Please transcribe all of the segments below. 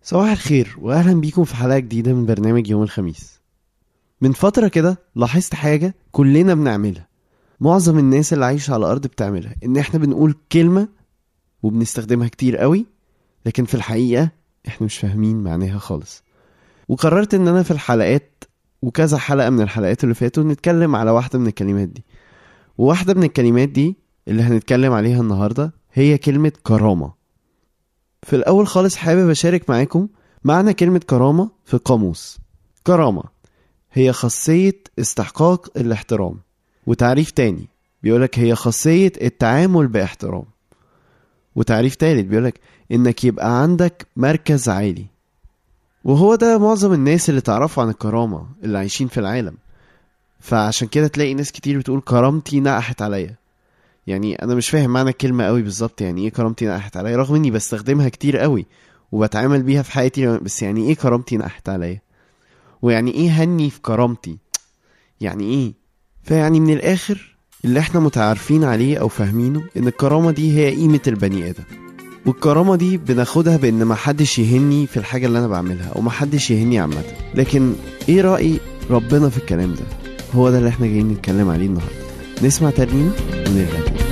صباح الخير واهلا بيكم في حلقه جديده من برنامج يوم الخميس من فتره كده لاحظت حاجه كلنا بنعملها معظم الناس اللي عايشه على الارض بتعملها ان احنا بنقول كلمه وبنستخدمها كتير قوي لكن في الحقيقه احنا مش فاهمين معناها خالص وقررت ان انا في الحلقات وكذا حلقه من الحلقات اللي فاتوا نتكلم على واحده من الكلمات دي وواحده من الكلمات دي اللي هنتكلم عليها النهارده هي كلمه كرامه في الأول خالص حابب أشارك معاكم معنى كلمة كرامة في القاموس كرامة هي خاصية استحقاق الاحترام وتعريف تاني بيقولك هي خاصية التعامل باحترام وتعريف تالت بيقولك إنك يبقى عندك مركز عالي وهو ده معظم الناس اللي تعرفوا عن الكرامة اللي عايشين في العالم فعشان كده تلاقي ناس كتير بتقول كرامتي نقحت عليا يعني انا مش فاهم معنى الكلمه قوي بالظبط يعني ايه كرامتي نقحت عليا رغم اني بستخدمها كتير قوي وبتعامل بيها في حياتي بس يعني ايه كرامتي نقحت عليا ويعني ايه هني في كرامتي يعني ايه فيعني من الاخر اللي احنا متعارفين عليه او فاهمينه ان الكرامه دي هي قيمه البني ادم والكرامة دي بناخدها بإن محدش يهني في الحاجة اللي أنا بعملها أو محدش يهني عامة لكن إيه رأي ربنا في الكلام ده هو ده اللي احنا جايين نتكلم عليه النهاردة نسمع ترنيمة ونرجع تاني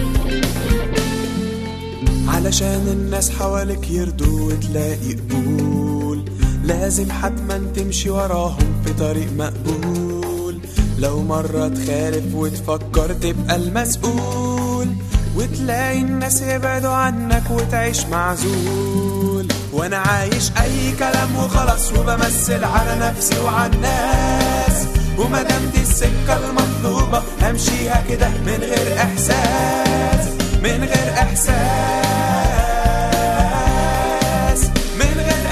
علشان الناس حواليك يرضوا وتلاقي قبول لازم حتما تمشي وراهم في طريق مقبول لو مرة تخالف وتفكر تبقى المسؤول وتلاقي الناس يبعدوا عنك وتعيش معزول وانا عايش اي كلام وخلاص وبمثل على نفسي وعلى الناس ومادام دي السكة المطلوبة همشيها كده من غير احساس من غير احساس من غير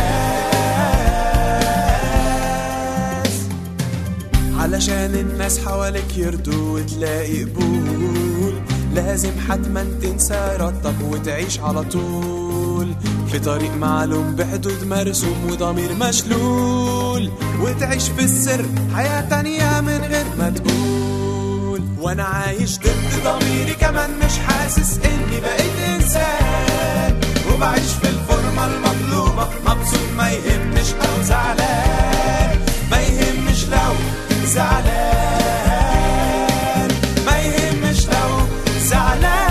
احساس علشان الناس حواليك يرضوا وتلاقي قبول لازم حتما تنسى ارادتك وتعيش على طول في طريق معلوم بحدود مرسوم وضمير مشلول وتعيش في السر حياة تانية من غير ما تقول وانا عايش ضد ضميري كمان مش حاسس اني بقيت انسان وبعيش في الفورمة المطلوبة مبسوط ما يهمش او زعلان ما يهمش لو زعلان ما يهمش لو زعلان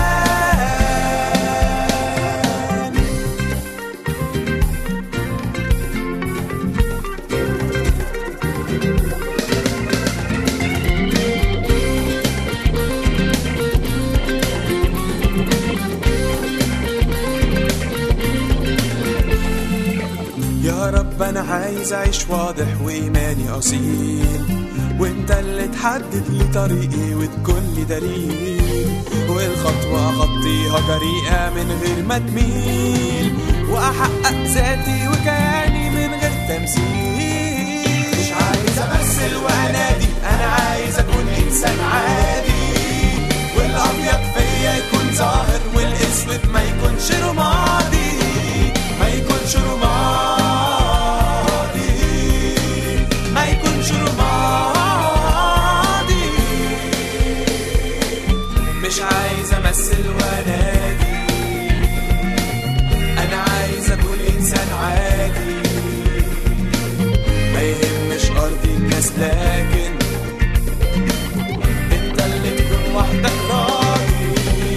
يا رب انا عايز اعيش واضح وايماني اصيل وانت اللي تحدد لي طريقي وتكون لي دليل والخطوة اخطيها جريئة من غير ما تميل واحقق ذاتي وكياني من غير تمثيل مش عايز امثل وانادي انا عايز اكون انسان عادي والابيض فيا يكون ظاهر والاسود ما يكونش رمادي ما يكونش رمادي ما يكونش رمادي مش عايز امثل وانادي انا عايز اكون انسان عادي ما يهمش ارضي الناس لكن انت اللي تكون وحدك راضي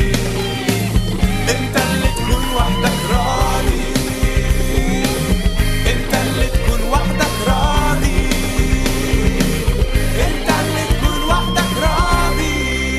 انت اللي تكون وحدك راضي انت اللي تكون وحدك راضي انت اللي تكون وحدك راضي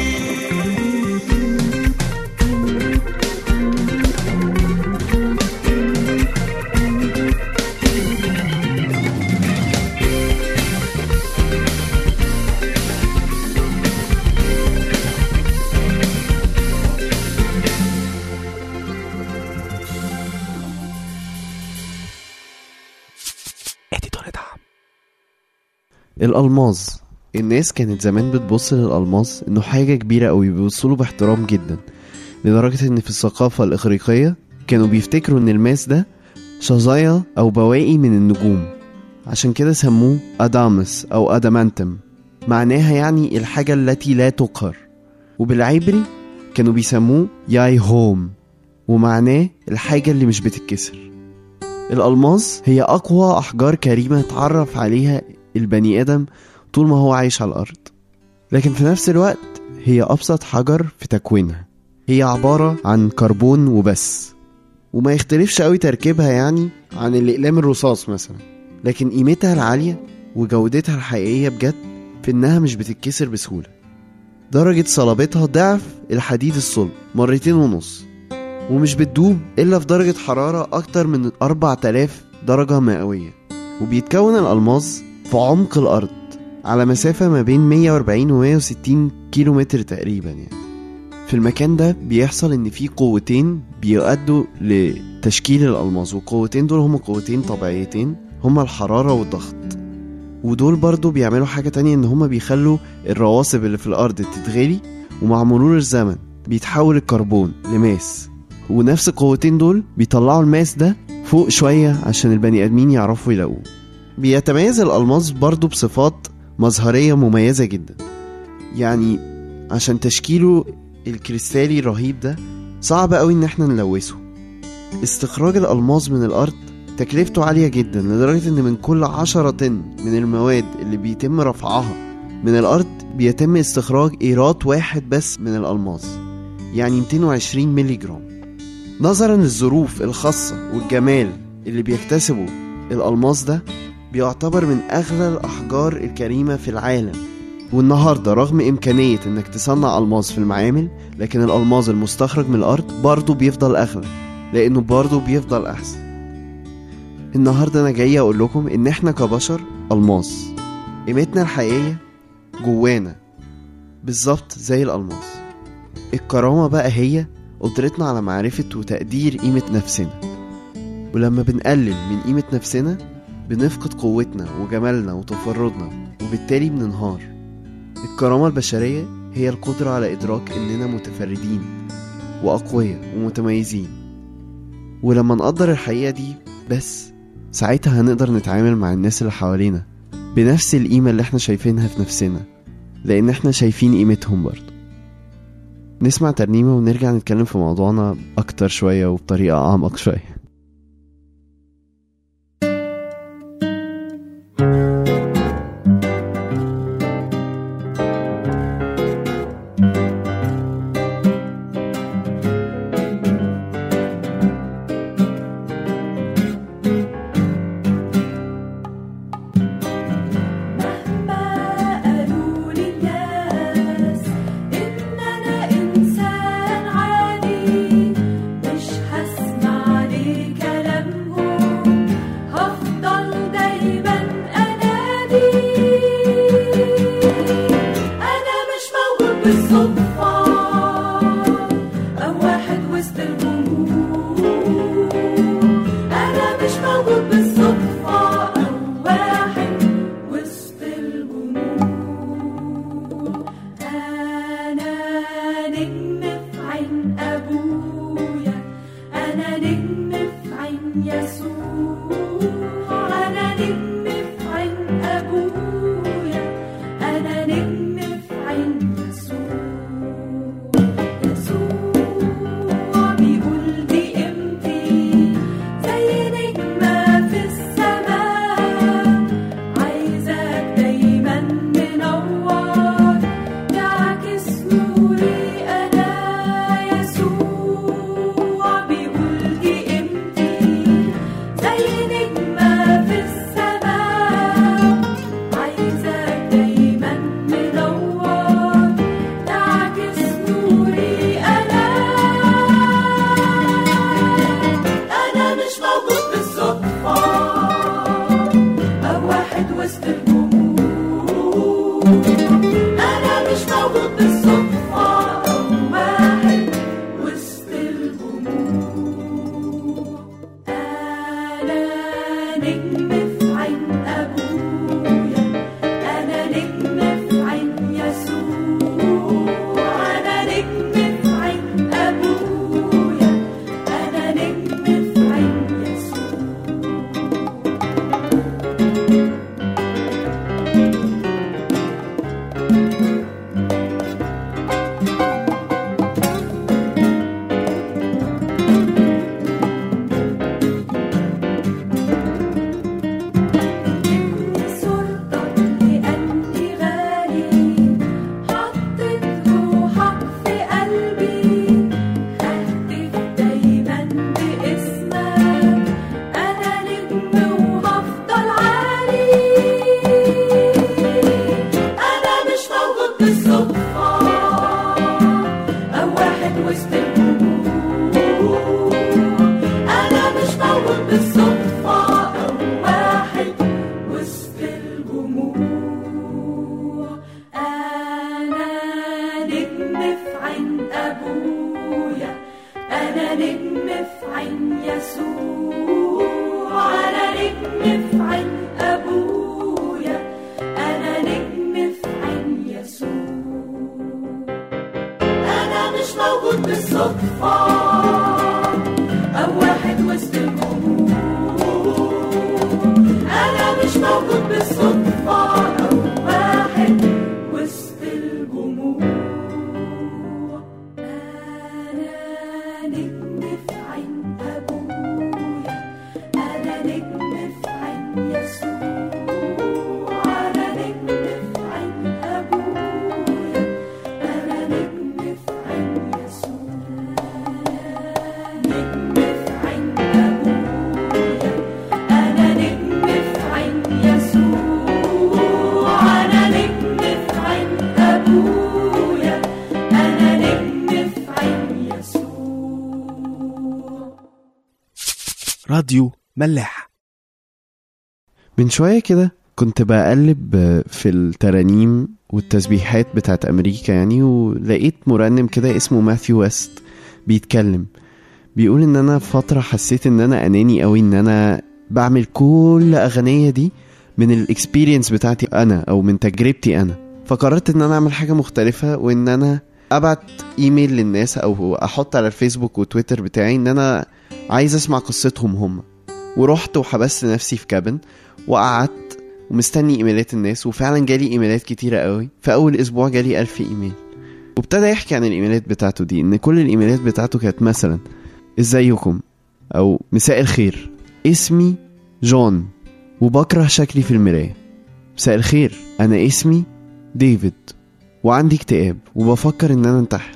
الألماظ الناس كانت زمان بتبص للألماظ إنه حاجة كبيرة أوي بيبصوله باحترام جدا لدرجة إن في الثقافة الإغريقية كانوا بيفتكروا إن الماس ده شظايا أو بواقي من النجوم عشان كده سموه أدامس أو أدامانتم معناها يعني الحاجة التي لا تقهر وبالعبري كانوا بيسموه ياي هوم ومعناه الحاجة اللي مش بتتكسر الألماس هي أقوى أحجار كريمة اتعرف عليها البني آدم طول ما هو عايش على الأرض لكن في نفس الوقت هي أبسط حجر في تكوينها هي عبارة عن كربون وبس وما يختلفش قوي تركيبها يعني عن الأقلام الرصاص مثلا لكن قيمتها العالية وجودتها الحقيقية بجد في إنها مش بتتكسر بسهولة درجة صلابتها ضعف الحديد الصلب مرتين ونص ومش بتدوب إلا في درجة حرارة أكتر من 4000 درجة مئوية وبيتكون الألماس في عمق الأرض على مسافة ما بين 140 و 160 كيلو متر تقريبا يعني في المكان ده بيحصل إن في قوتين بيؤدوا لتشكيل الألماس والقوتين دول هما قوتين طبيعيتين هما الحرارة والضغط ودول برضو بيعملوا حاجة تانية إن هما بيخلوا الرواسب اللي في الأرض تتغلي ومع مرور الزمن بيتحول الكربون لماس ونفس القوتين دول بيطلعوا الماس ده فوق شوية عشان البني آدمين يعرفوا يلاقوه بيتميز الألماس برضو بصفات مظهرية مميزة جدا يعني عشان تشكيله الكريستالي الرهيب ده صعب قوي ان احنا نلوثه استخراج الألماس من الأرض تكلفته عالية جدا لدرجة ان من كل عشرة طن من المواد اللي بيتم رفعها من الأرض بيتم استخراج إيرات واحد بس من الألماس يعني 220 ملي جرام نظرا للظروف الخاصة والجمال اللي بيكتسبه الألماس ده بيعتبر من أغلى الأحجار الكريمة في العالم والنهاردة رغم إمكانية إنك تصنع ألماس في المعامل لكن الألماس المستخرج من الأرض برضه بيفضل أغلى لأنه برضه بيفضل أحسن النهاردة أنا جاي أقول لكم إن إحنا كبشر ألماس قيمتنا الحقيقية جوانا بالظبط زي الألماس الكرامة بقى هي قدرتنا على معرفة وتقدير قيمة نفسنا ولما بنقلل من قيمة نفسنا بنفقد قوتنا وجمالنا وتفردنا وبالتالي بننهار الكرامة البشرية هي القدرة على إدراك إننا متفردين وأقوياء ومتميزين ولما نقدر الحقيقة دي بس ساعتها هنقدر نتعامل مع الناس اللي حوالينا بنفس القيمة اللي احنا شايفينها في نفسنا لأن احنا شايفين قيمتهم برضه نسمع ترنيمة ونرجع نتكلم في موضوعنا أكتر شوية وبطريقة أعمق شوية مهما قالوا لي الناس إن أنا إنسان عادي مش هسمع لكلامهم هفضل دايما أنادي أنا مش موجود بالصدفة أو واحد وسط الجمهور أنا مش موجود بالصدفة أو واحد وسط الجمهور أنا نجم في عين أبويا أنا نجم في عين يسوع أنا نجم في عين أبويا أنا نجم في عين يسوع يسوع بيقول دي قيمتي زي نجمة في السماء عايزك دايما منور تعكس نوري أنا يسوع بيقول دي قيمتي زي نجمة في السماء عايزك دايما منور تعكس نوري أنا أنا مش موجود بالصدفة أو واحد وسط الجمهور أنا مش موجود بالصدفة أو واحد وسط الجمهور أنا نجم في عين أبويا أنا نجم في عين يسوع أنا نجم في عين أبويا أنا نجم في عين يسوع بالصدفة أو واحد وسط الجموع أنا نجم في عين أبويا أنا نجم في عين يسوع أنا نجم في عين أبويا أنا نجم في عين يسوع أنا مش موجود بالصدفة أو واحد وسط الجمهور أنا مش موجود بالصدفة أو واحد وسط الجمهور أنا نجم في عين أبويا أنا نجم في عين يسوع أنا نجم في عين أبويا أنا نجم في عين يسوع نجم في عين أبويا أنا نجم في عين يسوع أنا نجم في عين أبويا أنا نجم في عين يسوع راديو ملاح من شوية كده كنت بقلب في الترانيم والتسبيحات بتاعت أمريكا يعني ولقيت مرنم كده اسمه ماثيو ويست بيتكلم بيقول إن أنا في فترة حسيت إن أنا أناني أوي إن أنا بعمل كل أغنية دي من الإكسبيرينس بتاعتي أنا أو من تجربتي أنا فقررت إن أنا أعمل حاجة مختلفة وإن أنا أبعت إيميل للناس أو أحط على الفيسبوك وتويتر بتاعي إن أنا عايز أسمع قصتهم هم ورحت وحبست نفسي في كابن وقعدت ومستني ايميلات الناس وفعلا جالي ايميلات كتيرة قوي في اول اسبوع جالي ألف ايميل وابتدى يحكي عن الايميلات بتاعته دي ان كل الايميلات بتاعته كانت مثلا ازيكم او مساء الخير اسمي جون وبكره شكلي في المراية مساء الخير انا اسمي ديفيد وعندي اكتئاب وبفكر ان انا انتحر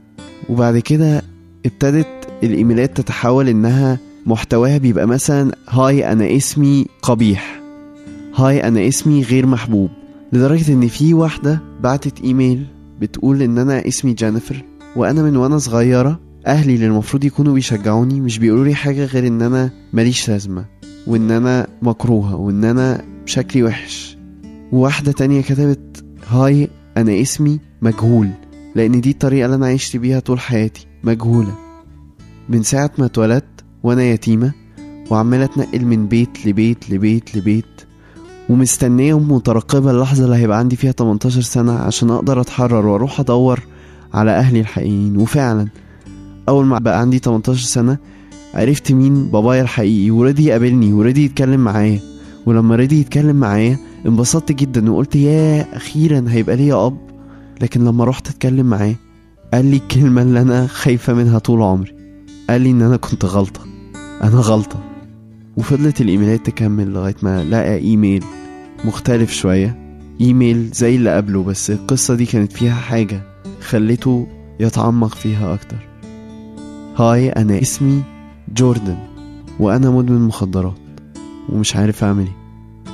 وبعد كده ابتدت الايميلات تتحول انها محتواها بيبقى مثلا هاي انا اسمي قبيح هاي انا اسمي غير محبوب لدرجة ان في واحدة بعتت ايميل بتقول ان انا اسمي جينيفر وانا من وانا صغيرة اهلي اللي المفروض يكونوا بيشجعوني مش بيقولوا لي حاجة غير ان انا ماليش لازمة وان انا مكروهة وان انا شكلي وحش وواحدة تانية كتبت هاي انا اسمي مجهول لان دي الطريقة اللي انا عشت بيها طول حياتي مجهولة من ساعة ما اتولدت وانا يتيمة وعمالة اتنقل من بيت لبيت لبيت لبيت ومستنية ومترقبة اللحظة اللي هيبقى عندي فيها 18 سنة عشان أقدر أتحرر وأروح أدور على أهلي الحقيقيين وفعلا أول ما بقى عندي 18 سنة عرفت مين بابايا الحقيقي ورضي يقابلني ورضي يتكلم معايا ولما رضي يتكلم معايا انبسطت جدا وقلت يا أخيرا هيبقى ليا أب لكن لما رحت أتكلم معاه قال لي الكلمة اللي أنا خايفة منها طول عمري قال لي إن أنا كنت غلطة أنا غلطة وفضلت الإيميلات تكمل لغاية ما لقى إيميل مختلف شوية إيميل زي اللي قبله بس القصة دي كانت فيها حاجة خليته يتعمق فيها أكتر هاي أنا اسمي جوردن وأنا مدمن مخدرات ومش عارف أعمل إيه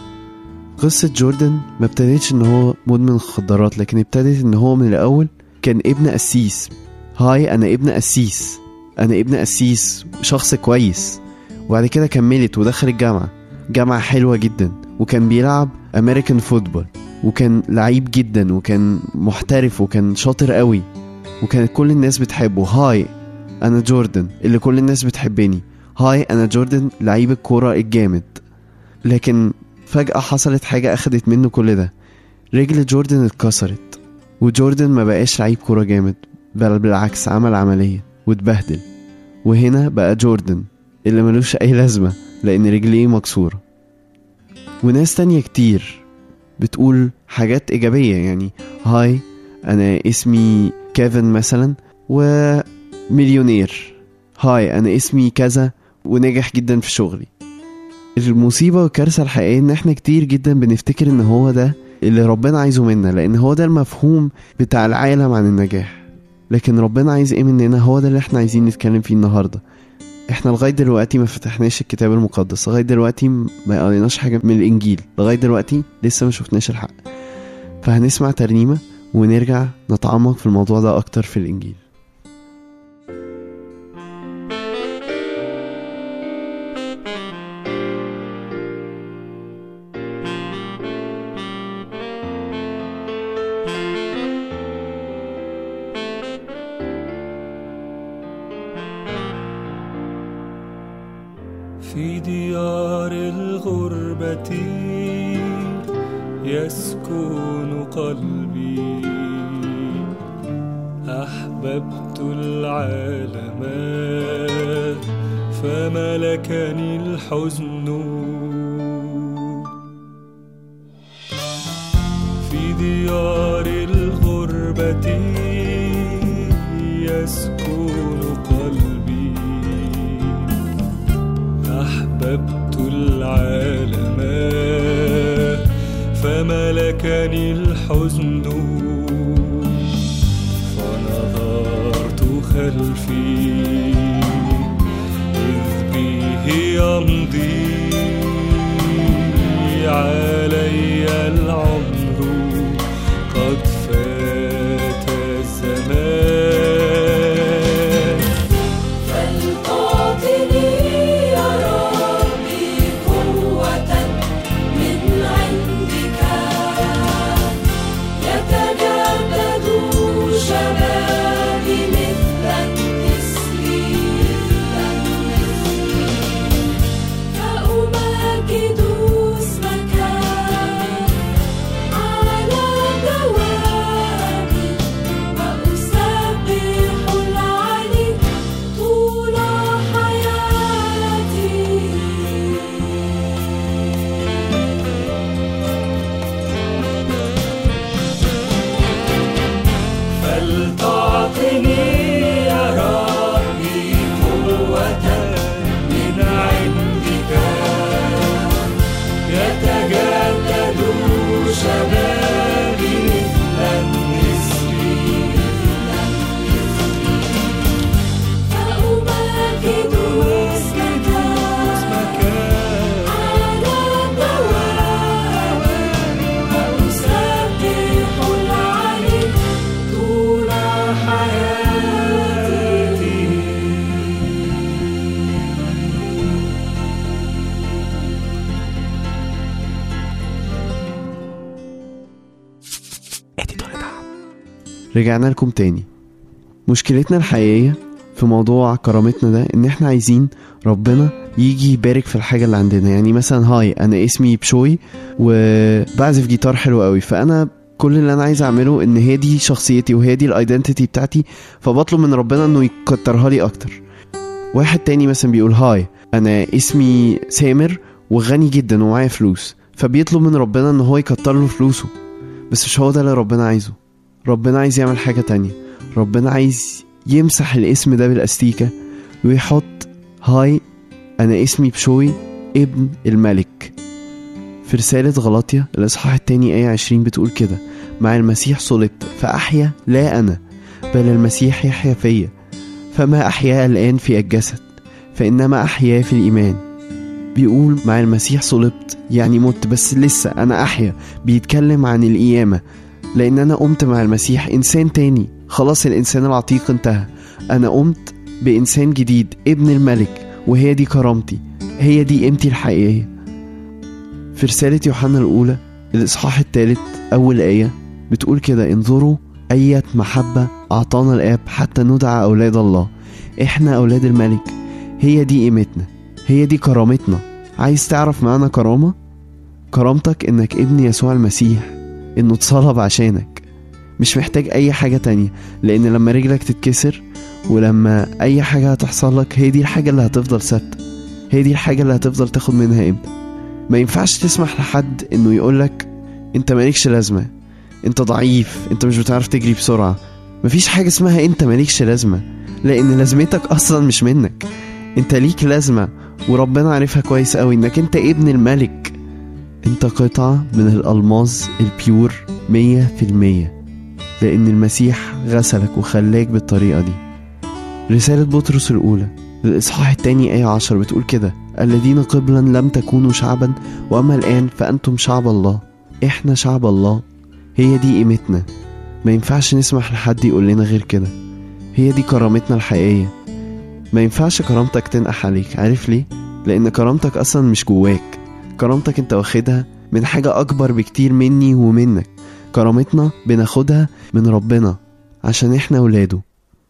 قصة جوردن ما ابتدتش إن هو مدمن مخدرات لكن ابتدت إن هو من الأول كان ابن قسيس هاي أنا ابن قسيس أنا ابن قسيس شخص كويس وبعد كده كملت ودخل الجامعة جامعة حلوة جدا وكان بيلعب أمريكان فوتبول وكان لعيب جدا وكان محترف وكان شاطر قوي وكانت كل الناس بتحبه هاي أنا جوردن اللي كل الناس بتحبني هاي أنا جوردن لعيب الكورة الجامد لكن فجأة حصلت حاجة أخدت منه كل ده رجل جوردن اتكسرت وجوردن ما بقاش لعيب كورة جامد بل بالعكس عمل عملية واتبهدل وهنا بقى جوردن اللي ملوش أي لازمة لأن رجليه مكسورة وناس تانية كتير بتقول حاجات إيجابية يعني هاي أنا اسمي كيفن مثلا ومليونير هاي أنا اسمي كذا وناجح جدا في شغلي المصيبة والكارثة الحقيقية إن إحنا كتير جدا بنفتكر إن هو ده اللي ربنا عايزه منا لأن هو ده المفهوم بتاع العالم عن النجاح لكن ربنا عايز إيه مننا هو ده اللي إحنا عايزين نتكلم فيه النهاردة احنا لغايه دلوقتي ما فتحناش الكتاب المقدس لغايه دلوقتي ما قريناش حاجه من الانجيل لغايه دلوقتي لسه ما شفناش الحق فهنسمع ترنيمه ونرجع نتعمق في الموضوع ده اكتر في الانجيل في ديار الغربة يسكن قلبي أحببت العالم فملكني الحزن في ديار الغربة يسكن قلبي أحببت العالم فملكني الحزن فنظرت خلفي إذ به يمضي علي العمر قد فات الزمان فلتعطني يا ربي قوة من عندك يتجدد شبابي مثل النسر فأمجد اسمك على دوامي وأسبح العلي طول حياتي فلتعطني يا ربي قوة من عندك يتجدد شبابي مثل النسر فأمجد اسمك على دوامي وأسبح العلي طول حياتي اديتور دعم رجعنا لكم تاني مشكلتنا الحقيقية في موضوع كرامتنا ده ان احنا عايزين ربنا يجي يبارك في الحاجة اللي عندنا يعني مثلا هاي انا اسمي بشوي وبعزف جيتار حلو قوي فانا كل اللي انا عايز اعمله ان هي دي شخصيتي وهي دي الايدنتيتي بتاعتي فبطلب من ربنا انه يكترها لي اكتر واحد تاني مثلا بيقول هاي انا اسمي سامر وغني جدا ومعايا فلوس فبيطلب من ربنا ان هو يكتر له فلوسه بس مش هو ده اللي ربنا عايزه ربنا عايز يعمل حاجة تانية ربنا عايز يمسح الاسم ده بالاستيكة ويحط هاي انا اسمي بشوي ابن الملك في رسالة غلاطيا الإصحاح التاني آية عشرين بتقول كده مع المسيح صلبت فأحيا لا أنا بل المسيح يحيا فيا فما أحيا الآن في الجسد فإنما أحيا في الإيمان بيقول مع المسيح صلبت يعني مت بس لسه أنا أحيا بيتكلم عن القيامة لأن أنا قمت مع المسيح إنسان تاني خلاص الإنسان العتيق انتهى أنا قمت بإنسان جديد ابن الملك وهي دي كرامتي هي دي قيمتي الحقيقية في رسالة يوحنا الأولى الإصحاح الثالث أول آية بتقول كده انظروا أية محبة أعطانا الآب حتى ندعى أولاد الله إحنا أولاد الملك هي دي قيمتنا هي دي كرامتنا عايز تعرف معنى كرامة؟ كرامتك إنك ابن يسوع المسيح إنه اتصلب عشانك مش محتاج أي حاجة تانية لأن لما رجلك تتكسر ولما أي حاجة هتحصل لك هي دي الحاجة اللي هتفضل ثابتة هي دي الحاجة اللي هتفضل تاخد منها قيمتك ما ينفعش تسمح لحد انه يقولك انت مالكش لازمة انت ضعيف انت مش بتعرف تجري بسرعة مفيش حاجة اسمها انت مالكش لازمة لان لازمتك اصلا مش منك انت ليك لازمة وربنا عارفها كويس قوي انك انت ابن الملك انت قطعة من الالماظ البيور مية في المية لان المسيح غسلك وخلاك بالطريقة دي رسالة بطرس الأولى الإصحاح التاني آية عشر بتقول كده الذين قبلا لم تكونوا شعبا وأما الآن فأنتم شعب الله إحنا شعب الله هي دي قيمتنا ما ينفعش نسمح لحد يقول لنا غير كده هي دي كرامتنا الحقيقية ما ينفعش كرامتك تنقح عليك عارف ليه؟ لأن كرامتك أصلا مش جواك كرامتك انت واخدها من حاجة أكبر بكتير مني ومنك كرامتنا بناخدها من ربنا عشان احنا ولاده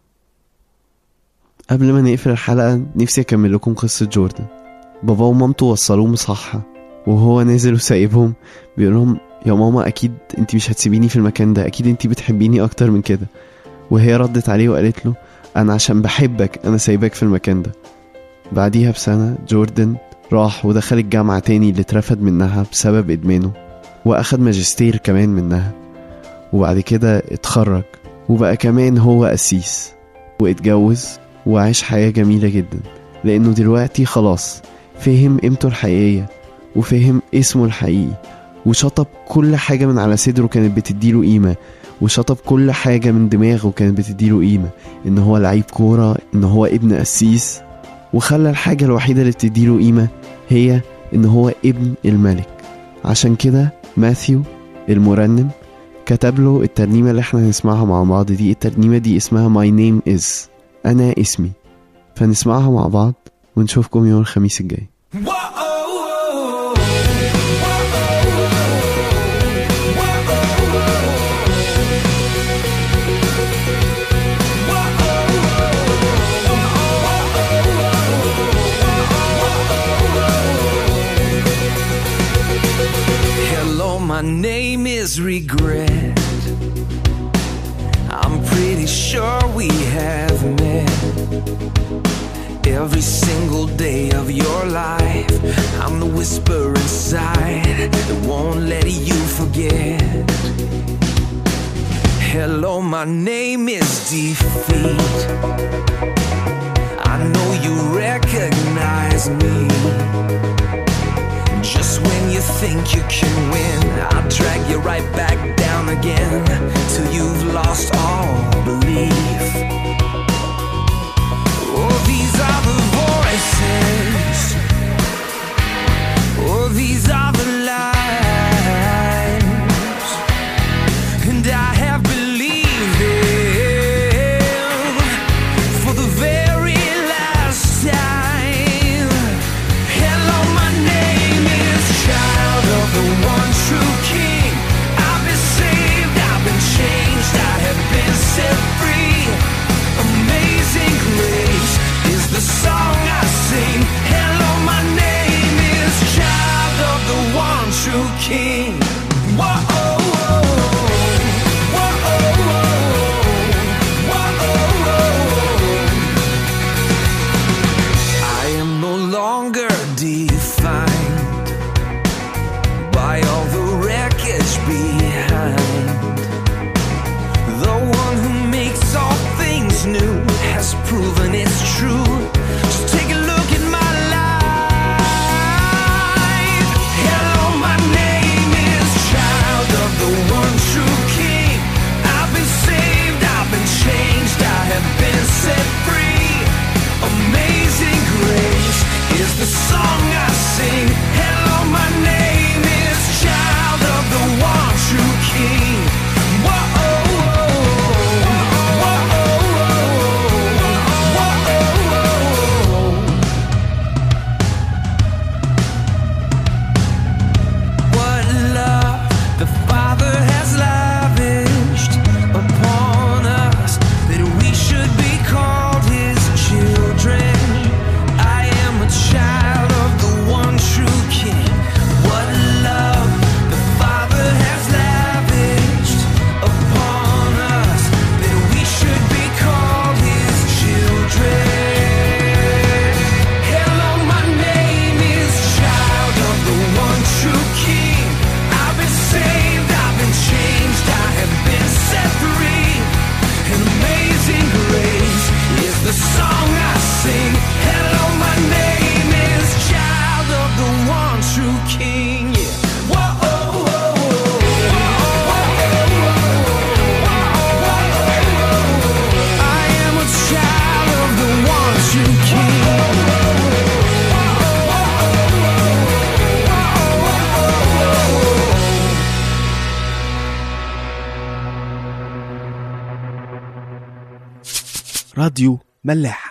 قبل ما نقفل الحلقة نفسي أكمل لكم قصة جوردن بابا ومامته وصلوه مصحة وهو نازل وسايبهم بيقول لهم يا ماما أكيد انت مش هتسيبيني في المكان ده أكيد انت بتحبيني أكتر من كده وهي ردت عليه وقالت له أنا عشان بحبك أنا سايبك في المكان ده بعديها بسنة جوردن راح ودخل الجامعة تاني اللي اترفد منها بسبب إدمانه وأخد ماجستير كمان منها وبعد كده اتخرج وبقى كمان هو قسيس واتجوز وعاش حياة جميلة جدا لأنه دلوقتي خلاص فهم قيمته الحقيقية وفهم اسمه الحقيقي وشطب كل حاجة من على صدره كانت بتديله قيمة وشطب كل حاجة من دماغه كانت بتديله قيمة إن هو لعيب كورة إن هو ابن قسيس وخلى الحاجة الوحيدة اللي بتديله قيمة هي إن هو ابن الملك عشان كده ماثيو المرنم كتب له الترنيمة اللي احنا هنسمعها مع بعض دي الترنيمة دي اسمها My Name Is أنا اسمي فنسمعها مع بعض ونشوفكم يوم الخميس الجاي Hello, my name is Regret. I'm pretty sure we have met. Every single day of your life, I'm the whisper inside that won't let you forget. Hello, my name is Defeat. I know you recognize me. Just when you think you can win, I'll drag you right back down again till you've lost all belief. Oh, these are the voices. Oh, these are the lies. And I have believed them for the very last time. Hello, my name is Child of the One True King. I've been saved, I've been changed, I have been set free. Amazing grace is the song I sing. Hello, my name is Child of the One True King. Whoa, I am no longer defined by all the wreckage behind. The one who makes all things new has proven it's true. Just take a look at my life. Hello, my name is Child of the One True King. I've been saved, I've been changed, I have been set free. Amazing grace is the song I sing. Hello, my name is Child of the One True King. Whoa, What love the Father has lavished upon us that we should be called His children. I am a child of the one true King. What love the Father has lavished upon us that we should be called His children. Hello, my name is Child of the One True King. I've been saved, I've been changed, I have been set free. And amazing grace is the song I sing. Hello, my name is Child of the One True King. Yeah. Whoa, I am a child of the one true King. راديو ملاح